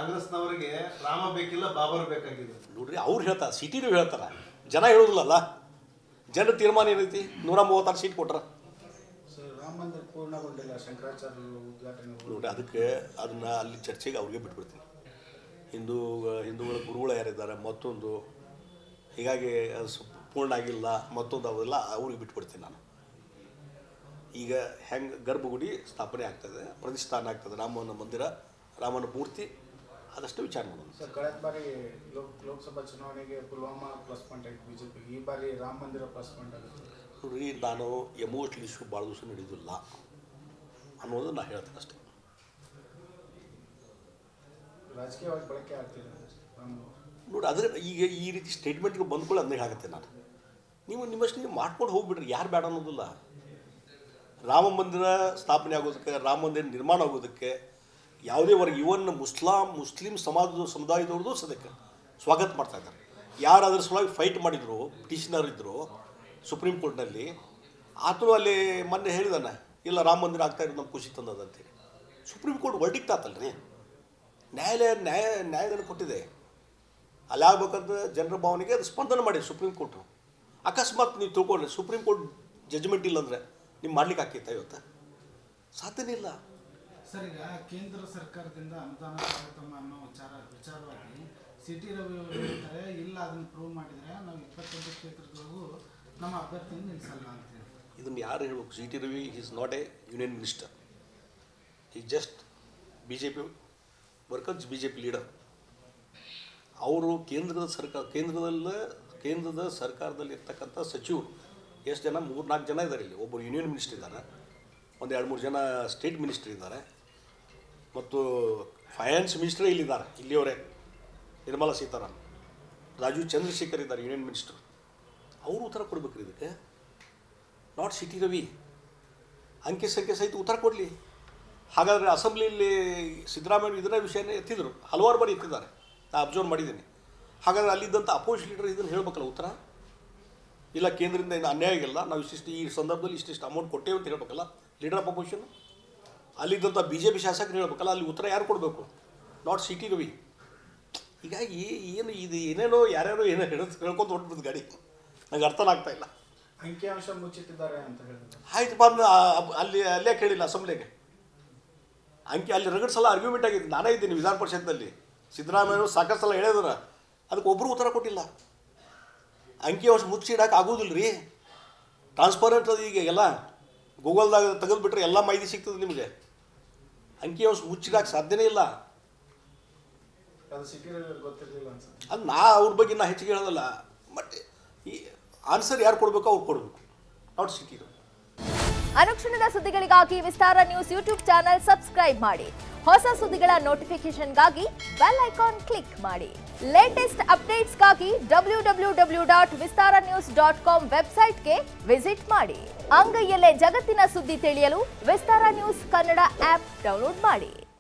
ಕಾಂಗ್ರೆಸ್ನವರಿಗೆ ರಾಮ ಬೇಕಿಲ್ಲ ಬಾಬರ್ ಬೇಕಾಗಿದೆ ನೋಡ್ರಿ ಅವ್ರು ಹೇಳ್ತಾರೆ ಸಿಟಿನೂ ಹೇಳ್ತಾರ ಜನ ಹೇಳೋದಿಲ್ಲಲ್ಲ ಜನರ ತೀರ್ಮಾನ ಏನೈತಿ ನೂರ ಮೂವತ್ತಾರು ಸೀಟ್ ಕೊಟ್ರ ಸರ್ ರಾಮ ಮಂದಿರ ಪೂರ್ಣಗೊಂಡಿಲ್ಲ ಶಂಕರಾಚಾರ್ಯರು ಉದ್ಘಾಟನೆ ನೋಡ್ರಿ ಅದಕ್ಕೆ ಅದನ್ನ ಅಲ್ಲಿ ಚರ್ಚೆಗೆ ಅವ್ರಿಗೆ ಬಿಟ್ಬಿಡ್ತೀನಿ ಹಿಂದೂ ಹಿಂದೂಗಳ ಗುರುಗಳು ಯಾರಿದ್ದಾರೆ ಮತ್ತೊಂದು ಹೀಗಾಗಿ ಅದು ಸು- ಪೂರ್ಣ ಆಗಿಲ್ಲ ಮತ್ತೊಂದು ಅವೆಲ್ಲ ಅವ್ರಿಗೆ ಬಿಟ್ಬಿಡ್ತೀನಿ ನಾನು ಈಗ ಹೆಂಗೆ ಗರ್ಭಗುಡಿ ಸ್ಥಾಪನೆ ಆಗ್ತದೆ ಪ್ರತಿಷ್ಠಾನ ಆಗ್ತದೆ ರಾಮನ ಮಂದಿರ ರಾಮನ ಮೂರ್ತಿ ಅದಷ್ಟು ವಿಚಾರ ಮಾಡೋಣ ಸರ್ ಕಳೆದ ಬಾರಿ ಲೋಕ್ ಲೋಕಸಭಾ ಚುನಾವಣೆಗೆ ಪುಲ್ವಾಮಾ ಪ್ಲಸ್ ಪಾಯಿಂಟ್ ಆಯ್ತು ಬಿಜೆಪಿ ಈ ಬಾರಿ ರಾಮ ಮಂದಿರ ಪ್ಲಸ್ ಪಾಯಿಂಟ್ ಆಗುತ್ತೆ ನೋಡ್ರಿ ನಾನು ಎಮೋಷ್ನಲ್ ಇಶ್ಯೂ ಭಾಳ ದಿವಸ ನಡೆಯೋದಿಲ್ಲ ಅನ್ನೋದು ನಾನು ಹೇಳ್ತೇನೆ ಅಷ್ಟೇ ರಾಜಕೀಯವಾಗಿ ಬಳಕೆ ಆಗ್ತಿದೆ ರಾಮ ನೋಡಿ ಅದ್ರ ಈಗ ಈ ರೀತಿ ಸ್ಟೇಟ್ಮೆಂಟ್ಗೆ ಬಂದ್ಕೊಳ್ಳಿ ಅದನ್ನ ಹೇಳಾಕತ್ತೆ ನಾನು ನೀವು ನಿಮ್ಮಷ್ಟು ನೀವು ಮಾಡ್ಕೊಂಡು ಹೋಗ್ಬಿಡ್ರಿ ಯಾರು ಬೇಡ ಅನ್ನೋದಿಲ್ಲ ರಾಮ ಮಂದಿರ ಸ್ಥಾಪನೆ ಆಗೋದಕ್ಕೆ ರಾಮ ಮಂದಿರ ನಿರ್ಮಾಣ ಆಗೋದಕ್ಕೆ ಯಾವುದೇ ವರ್ಗ ಇವನ್ ಮುಸ್ಲಾಂ ಮುಸ್ಲಿಂ ಸಮಾಜದ ಸಮುದಾಯದವ್ರದ್ದು ಸದ್ಯಕ್ಕೆ ಸ್ವಾಗತ ಮಾಡ್ತಾ ಇದ್ದಾರೆ ಯಾರು ಅದ್ರ ಸಲುವಾಗಿ ಫೈಟ್ ಮಾಡಿದ್ರು ಬ್ರಿಟಿಷ್ನವ್ರು ಇದ್ದರು ಸುಪ್ರೀಂ ಕೋರ್ಟ್ನಲ್ಲಿ ಆತನು ಅಲ್ಲಿ ಮೊನ್ನೆ ಹೇಳಿದಾನೆ ಇಲ್ಲ ರಾಮ ಮಂದಿರ ಆಗ್ತಾ ಇರೋದು ನಮ್ಗೆ ಖುಷಿ ತಂದದ ಅಂತೇಳಿ ಸುಪ್ರೀಂ ಕೋರ್ಟ್ ವರ್ಡಿಕ್ಟ್ ಆತಲ್ರಿ ನ್ಯಾಯಾಲಯ ನ್ಯಾಯ ನ್ಯಾಯದಾನ ಕೊಟ್ಟಿದೆ ಅಲ್ಲಿ ಆಗ್ಬೇಕಂತ ಜನರ ಭಾವನೆಗೆ ಅದು ಸ್ಪಂದನೆ ಮಾಡಿ ಸುಪ್ರೀಂ ಕೋರ್ಟು ಅಕಸ್ಮಾತ್ ನೀವು ತಿಳ್ಕೊಂಡ್ರೆ ಸುಪ್ರೀಂ ಕೋರ್ಟ್ ಜಜ್ಮೆಂಟ್ ಇಲ್ಲ ಅಂದರೆ ನೀವು ಮಾಡ್ಲಿಕ್ಕೆ ಆಕೈತ ಇವತ್ತು ಸಾಧ್ಯನೇ ಇಲ್ಲ ಸರ್ ಈಗ ಕೇಂದ್ರ ಸರ್ಕಾರದಿಂದ ಅನುದಾನ ಸ್ವಾಗತಮ್ಮ ಅನ್ನೋ ವಿಚಾರ ವಿಚಾರವಾಗಿ ಸಿ ಟಿ ರವಿ ಅವರು ಹೇಳ್ತಾರೆ ಇಲ್ಲ ಅದನ್ನು ಪ್ರೂವ್ ಮಾಡಿದರೆ ನಾವು ಇಪ್ಪತ್ತೆಂಟು ಕ್ಷೇತ್ರದವರೆಗೂ ನಮ್ಮ ಅಭ್ಯರ್ಥಿಯನ್ನು ನಿಲ್ಲಿಸಲ್ಲ ಅಂತ ಹೇಳಿ ಇದನ್ನು ಯಾರು ಹೇಳ್ಬೇಕು C T Ravi is not a union minister ಈ just B J P workers B J P leader ಅವರು ಕೇಂದ್ರದ ಸರ್ಕಾರ ಕೇಂದ್ರದಲ್ಲೇ ಕೇಂದ್ರದ ಸರ್ಕಾರದಲ್ಲಿ ಇರ್ತಕ್ಕಂಥ ಸಚಿವರು ಎಷ್ಟು ಜನ ಮೂರು ನಾಲ್ಕು ಜನ ಇದ್ದಾರೆ ಇಲ್ಲಿ ಒಬ್ಬರು ಯೂನಿಯನ್ ಮಿನಿಸ್ಟರ್ ಇದ್ದಾರೆ ಒಂದು ಎರಡು ಮೂರು ಜನ ಸ್ಟೇಟ್ ಮಿನಿಸ್ಟರ್ ಇದ್ದಾರೆ ಮತ್ತು ಫೈನಾನ್ಸ್ ಮಿನಿಸ್ಟ್ರೇ ಇಲ್ಲಿದ್ದಾರೆ ಇಲ್ಲಿಯವರೇ ನಿರ್ಮಲಾ ಸೀತಾರಾಮನ್ ರಾಜೀವ್ ಚಂದ್ರಶೇಖರ್ ಇದ್ದಾರೆ ಯೂನಿಯನ್ ಮಿನಿಸ್ಟರ್ ಅವರು ಉತ್ತರ ಕೊಡ್ಬೇಕ್ರಿ ಇದಕ್ಕೆ ನಾಟ್ ಸಿಟಿ ರವಿ ಅಂಕೆ ಸಂಖ್ಯೆ ಸಹಿತ ಉತ್ತರ ಕೊಡಲಿ ಹಾಗಾದರೆ ಅಸೆಂಬ್ಲಿಯಲ್ಲಿ ಸಿದ್ದರಾಮಯ್ಯ ಇದರ ವಿಷಯನೇ ಎತ್ತಿದ್ರು ಹಲವಾರು ಬಾರಿ ಎತ್ತಿದ್ದಾರೆ ನಾನು ಅಬ್ಸರ್ವ್ ಮಾಡಿದ್ದೀನಿ ಹಾಗಾದರೆ ಅಲ್ಲಿದ್ದಂಥ ಅಪೋಸಿಟ್ ಲೀಡರ್ ಇದನ್ನು ಹೇಳ್ಬೇಕಲ್ಲ ಉತ್ತರ ಇಲ್ಲ ಕೇಂದ್ರದಿಂದ ಏನು ಅನ್ಯಾಯ ಆಗಿಲ್ಲ ನಾವು ಇಷ್ಟಿಷ್ಟು ಈ ಸಂದರ್ಭದಲ್ಲಿ ಇಷ್ಟಿಷ್ಟು ಅಮೌಂಟ್ ಕೊಟ್ಟೇವೆ ಅಂತ ಹೇಳ್ಬೇಕಲ್ಲ ಲೀಡರ್ ಆಫ್ ಅಪೋಸಿಷನ್ ಅಲ್ಲಿದ್ದಂಥ ಬಿ ಜೆ ಪಿ ಶಾಸಕರು ಹೇಳ್ಬೇಕಲ್ಲ ಅಲ್ಲಿ ಉತ್ತರ ಯಾರು ಕೊಡಬೇಕು ನಾಟ್ ಸಿಟಿ ರವಿ ಹೀಗಾಗಿ ಏನು ಇದು ಏನೇನೋ ಯಾರ್ಯಾರೋ ಏನೋ ಹೇಳ ಹೇಳ್ಕೊಂತ ಹೊರಟ್ಬಿಡ್ತು ಗಾಡಿ ನಂಗೆ ಅರ್ಥನ ಆಗ್ತಾ ಇಲ್ಲ ಅಂಕಿಅಂಶ ಮುಚ್ಚಿಟ್ಟಿದ್ದಾರೆ ಅಂತ ಹೇಳಿದ್ರು ಆಯ್ತು ಬಂದು ಆ- ಅಲ್ಲಿ ಅಲ್ಲೇ ಕೇಳಿಲ್ಲ ಅಸೆಂಬ್ಲಿಗೆ ಅಂಕಿ ಅಲ್ಲಿ ರಗಡ್ ಸಲ ಆರ್ಗ್ಯುಮೆಂಟ್ ಆಗಿದೆ ನಾನೇ ಇದ್ದೀನಿ ವಿಧಾನ ಪರಿಷತ್ನಲ್ಲಿ ಸಿದ್ದರಾಮಯ್ಯವರು ಸಾಕಷ್ಟು ಸಲ ಹೇಳಿದ್ರ ಅದಕ್ಕೆ ಒಬ್ಬರು ಉತ್ತರ ಕೊಟ್ಟಿಲ್ಲ ಅಂಕಿ ಅಂಶ ಮುಚ್ಚಿಡಕ್ಕೆ ಆಗೋದಿಲ್ಲ ರೀ ಟ್ರಾನ್ಸ್ಪರೆಂಟ್ ಅದು ಈಗ ಎಲ್ಲ ಗೂಗಲ್ದಾಗ ತೆಗೆದುಬಿಟ್ರೆ ಎಲ್ಲ ಮಾಹಿತಿ ಸಿಗ್ತದೆ ನಿಮಗೆ ಅಂಕಿ ಅಂಶ ಮುಚ್ಚಿಡಕ್ಕೆ ಸಾಧ್ಯನೇ ಇಲ್ಲ ಅದು ಸಿಟಿ ಗೊತ್ತಿರಲಿಲ್ಲ ಅನ್ಸುತ್ತೆ ಅದು ನಾ ಅವ್ರ ಬಗ್ಗೆ ನಾ ಹೆಚ್ಚಿಗೆ ಹೇಳೋದಲ್ಲ ಬಟ್ ಈ ಆನ್ಸರ್ ಯಾರು ಕೊಡಬೇಕು ಅವ್ರು ಕೊಡಬೇಕು ನಾಟ್ ಸಿಟಿ ಅನುಕ್ಷಣದ ಸುದ್ದಿಗಳಿಗಾಗಿ Vistara news YouTube channel subscribe ಮಾಡಿ ಹೊಸ ಸುದ್ದಿಗಳ ನೋಟಿಫಿಕೇಶನ್ಗಾಗಿ ಬೆಲ್ ಐಕಾನ್ ಕ್ಲಿಕ್ ಮಾಡಿ ಲೇಟೆಸ್ಟ್ ಅಪ್ಡೇಟ್ಸ್ಗಾಗಿ W W W dot Vistara news dot com ವೆಬ್ಸೈಟ್ಗೆ ವಿಸಿಟ್ ಮಾಡಿ ಅಂಗೈಯಲ್ಲೇ ಜಗತ್ತಿನ ಸುದ್ದಿ ತಿಳಿಯಲು Vistara news Kannada app download ಮಾಡಿ